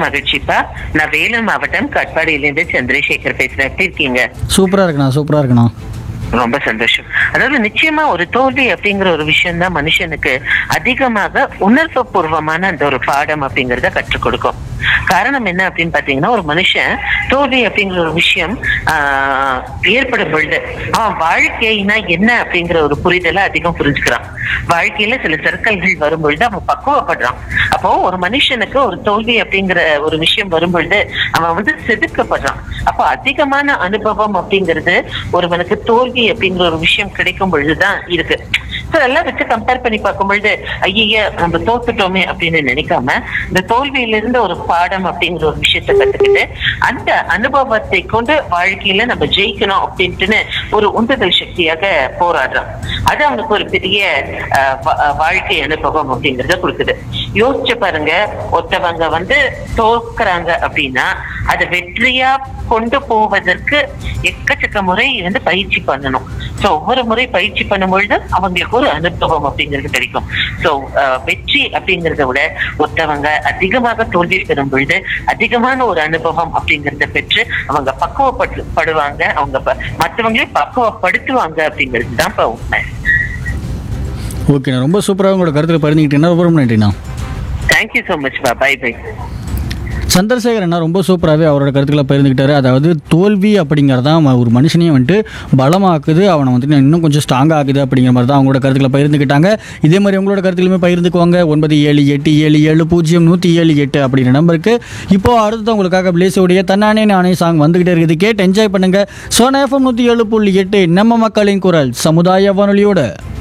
மகிழ்ச்சிப்பா நான் வேலூர் மாவட்டம் கட்பாடியிலிருந்து சந்திரசேகர் பேசுறேன் எப்படி இருக்கீங்க சூப்பராக இருக்குண்ணா சூப்பராக இருக்குண்ணா ரொம்ப சந்தோஷம் அதாவது நிச்சயமா ஒரு தோல்வி அப்படிங்கிற ஒரு விஷயம் தான் மனுஷனுக்கு அதிகமாக உணர்வு பூர்வமான அந்த ஒரு பாடம் அப்படிங்கறத கற்றுக் கொடுக்கும் காரணம் என்ன அப்படின்னு பாத்தீங்கன்னா ஒரு மனுஷன் தோல்வி அப்படிங்கிற ஒரு விஷயம் ஆஹ் ஏற்படும் பொழுது அவன் வாழ்க்கைனா என்ன அப்படிங்கிற ஒரு புரிதலை அதிகம் புரிஞ்சுக்கிறான் வாழ்க்கையில சில சர்க்கல்கள் வரும் பொழுது அவன் பக்குவப்படுறான் அப்போ ஒரு மனுஷனுக்கு ஒரு தோல்வி அப்படிங்கிற ஒரு விஷயம் வரும் பொழுது அவன் வந்து செதுக்கப்படுறான் அப்போ அதிகமான அனுபவம் அப்படிங்கிறது ஒருவனுக்கு தோல்வி அப்படிங்கிற ஒரு விஷயம் கிடைக்கும் பொழுதுதான் இருக்கு So, அதெல்லாம் வச்சு கம்பேர் பண்ணி பார்க்கும் பொழுது ஐய நம்ம தோத்துட்டோமே அப்படின்னு நினைக்காம இந்த தோல்வியிலிருந்து ஒரு பாடம் அப்படிங்கிற ஒரு விஷயத்தை கத்துக்கிட்டு அந்த அனுபவத்தை கொண்டு வாழ்க்கையில நம்ம ஜெயிக்கணும் அப்படின்ட்டுன்னு ஒரு உந்துதல் சக்தியாக போராடுறோம் அது அவனுக்கு ஒரு பெரிய அஹ், வா- அஹ், வாழ்க்கை அனுபவம் அப்படிங்கறத கொடுக்குது யோசிச்சு பாருங்க ஒருத்தவங்க வந்து தோக்குறாங்க அப்படின்னா அதை வெற்றியா கொண்டு போவதற்கு எக்கச்சக்க முறை வந்து பயிற்சி பண்ணணும் சோ ஒவ்வொரு முறை பயிற்சி பண்ணும் பொழுது அவங்களுக்கு ஒரு அனுபவம் அப்படிங்கிறது கிடைக்கும் சோ வெற்றி அப்படிங்கறத விட ஒருத்தவங்க அதிகமாக தோல்வி பெறும் பொழுது அதிகமான ஒரு அனுபவம் அப்படிங்கறத பெற்று அவங்க பக்குவப்பட்டு படுவாங்க அவங்க ப- மத்தவங்களையும் பக்குவப்படுத்துவாங்க அப்படிங்கிறது தான் இப்ப உண்மை ஓகேண்ணா ரொம்ப சூப்பராக உங்களோட கருத்தில் பகிர்ந்துக்கிட்டீங்கன்னா ரொம்ப ரொம்ப நன்றிண்ணா தேங்க்யூ ஸோ மச் பா பை பை சந்திரசேகர் அண்ணா ரொம்ப சூப்பராகவே அவரோட கருத்துக்களை பகிர்ந்துக்கிட்டாரு அதாவது தோல்வி அப்படிங்கிறது தான் ஒரு மனுஷனையும் வந்துட்டு பலமாக்குது அவனை வந்துட்டு இன்னும் கொஞ்சம் ஸ்ட்ராங் ஆகுது அப்படிங்கிற மாதிரி தான் அவங்களோட கருத்துக்களை பகிர்ந்துக்கிட்டாங்க இதே மாதிரி உங்களோட கருத்துக்களுமே பகிர்ந்துக்குவாங்க ஒன்பது ஏழு எட்டு ஏழு ஏழு பூஜ்ஜியம் நூற்றி ஏழு எட்டு அப்படிங்கிற நம்பருக்கு இப்போ அடுத்து உங்களுக்காக பிளேஸோடைய தன்னானே நானே சாங் வந்துகிட்டே இருக்குது கேட்டு என்ஜாய் பண்ணுங்க சோனா எஃப்எம் நூற்றி ஏழு புள்ளி எட்டு நம்ம மக்களின் குரல் சமுதாய வானொலியோட